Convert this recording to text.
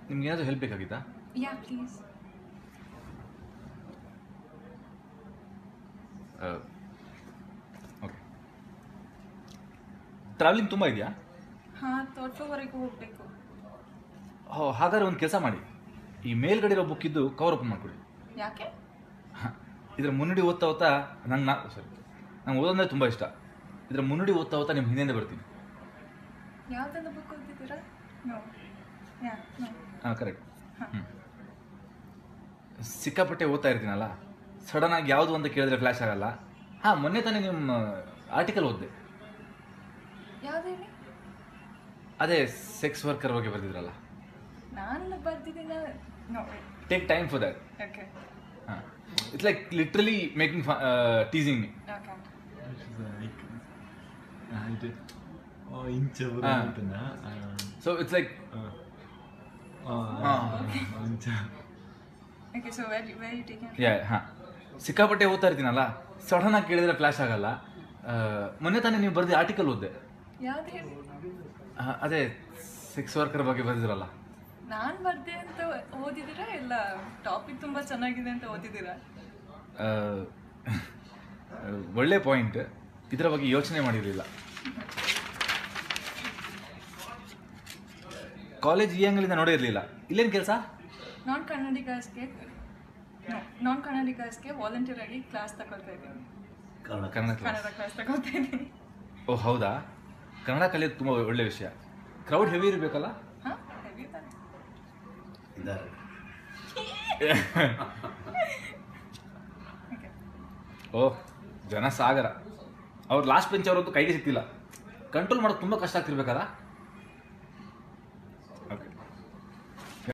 ನಿಮ್ಗೆ ಏನಾದರೂ ಹೆಲ್ಪ್ ಬೇಕಾಗಿತ್ತಾ Yeah, please. ಓಕೆ ಟ್ರಾವೆಲಿಂಗ್ ತುಂಬ ಇದೆಯಾ ಹಾಂ ಥರ್ಡ್ ಫ್ಲೋರ್ವರೆಗೂ ಹೋಗಬೇಕು ಓ ಹಾಗಾದ್ರೆ ಒಂದು ಕೆಲಸ ಮಾಡಿ ಈ ಮೇಲ್ಗಡೆ ಇರೋ ಬುಕ್ ಇದ್ದು ಕವರ್ ಓಪನ್ ಮಾಡಿಕೊಡಿ ಯಾಕೆ ಇದರ ಮುನ್ನುಡಿ ಓದ್ತಾ ಓದ್ತಾ ನಂಗೆ ನಾ ಸಾರಿ ನಂಗೆ ಓದೋದಂದ್ರೆ ತುಂಬ ಇಷ್ಟ ಇದರ ಮುನ್ನುಡಿ ಓದ್ತಾ ಓದ್ತಾ ನಿಮ್ಮ ಹಿಂದೆಯಿಂದ ಬರ್ತೀನಿ ಯಾವ್ದೊಂದು ಬುಕ್ ಓದಿದ್ದೀರಾ ನೋ ಯಾ ನೋ ಹಾಂ ಕರೆಕ್ಟ್ ಹಾಂ ಹ್ಞೂ ಸಿಕ್ಕಾಪಟ್ಟೆ ಓದ್ತಾ ಇರ್ತೀನಲ್ಲ ಸಡನ್ನಾಗಿ ಯಾವುದು ಅಂತ ಕೇಳಿದ್ರೆ ಫ್ಲ್ಯಾಶ್ ಆಗಲ್ಲ ಹಾಂ ಮೊನ್ನೆ ತಾನೇ ನಿಮ್ಮ ಆರ್ಟಿಕಲ್ ಓದಿದೆ ಯಾವ್ದು ಹೇಳಿ ಅದೇ ಸೆಕ್ಸ್ ವರ್ಕರ್ ಬಗ್ಗೆ ಬರೆದಿದ್ರಲ್ಲ ನಾನು ಬರ್ದಿದ್ದೀನ no take time for that okay ಹಾಂ it's like literally making teasing me okay ಇದು ಇಂಚ ಹಾ. ಅಂತನಾ ಸೊ ಇಟ್ಸ್ ಲೈಕ್ ಇಂಚ okay so very very taken yeah ಹಾಂ ಸಿಕ್ಕಾಪಟ್ಟೆ ಓದ್ತಾ ಇರ್ತೀನಲ್ಲ ಸಡನ್ ಆಗಿ ಕೇಳಿದ್ರೆ ಫ್ಲ್ಯಾಶ್ ಆಗಲ್ಲ ಆ, ಮೊನ್ನೆ ತಾನೇ ನೀವು ಬರೆದಿ ಆರ್ಟಿಕಲ್ ಓದಿದೆ ಯಾವ್ದು ಹೇಳಿ ಆ, ಅದೇ ಸೆಕ್ಸ್ ವರ್ಕರ್ ಬಗ್ಗೆ ಬರೆದಿರಲ್ಲ ನಾನು ಬರ್ದೆ ಅಂತ ಓದಿದ್ದೀರಾ ಇಲ್ಲ ಟಾಪಿಕ್ ತುಂಬ ಚೆನ್ನಾಗಿದೆ ಅಂತ ಓದಿದ್ದೀರಾ ಆ, ಒಳ್ಳೆ ಪಾಯಿಂಟ್ ಇದರ ಬಗ್ಗೆ ಯೋಚನೆ ಮಾಡಿರಲಿಲ್ಲ ಕಾಲೇಜ್ ಈ ಅಂಗಲಿಂದ ನೋಡಿರಲಿಲ್ಲ ಇಲ್ಲೇನು ಕೆಲಸ ನಾನ್ ಕನ್ನಡಿಗರ್ಸ್ಗೆ ನಾನ್ ಕನ್ನಡಿಗರ್ಸ್ಗೆ ವಾಲಂಟಿಯರ್ ಆಗಿ ಕ್ಲಾಸ್ ತಗೊಳ್ತಾ ಇದ್ದೀನಿ ಕನ್ನಡ ಕ್ಲಾಸ್ ಕನ್ನಡ ಕ್ಲಾಸ್ ತಗೊಳ್ತಾ ಇದ್ದೀನಿ ಓ ಹೌದಾ ಕನ್ನಡ ಕಲಿಯೋದು ತುಂಬ ಒಳ್ಳೆ ವಿಷಯ ಕ್ರೌಡ್ ಹೆವಿ ಇರಬೇಕಲ್ಲ ಹಾಂ ಹೆವಿ ತಾನೆ ಇದ್ದಾರೆ ಓಕೆ ಓ ಜನ ಸಾಗರ ಅವ್ರು ಲಾಸ್ಟ್ ಬೆಂಚ್ ಅವರದ್ದು ಕೈಗೆ ಸಿಕ್ತಿಲ್ಲ ಕಂಟ್ರೋಲ್ ಮಾಡೋದು ತುಂಬ ಕಷ್ಟ ಆಗ್ತಿರ್ಬೇಕಲ್ಲ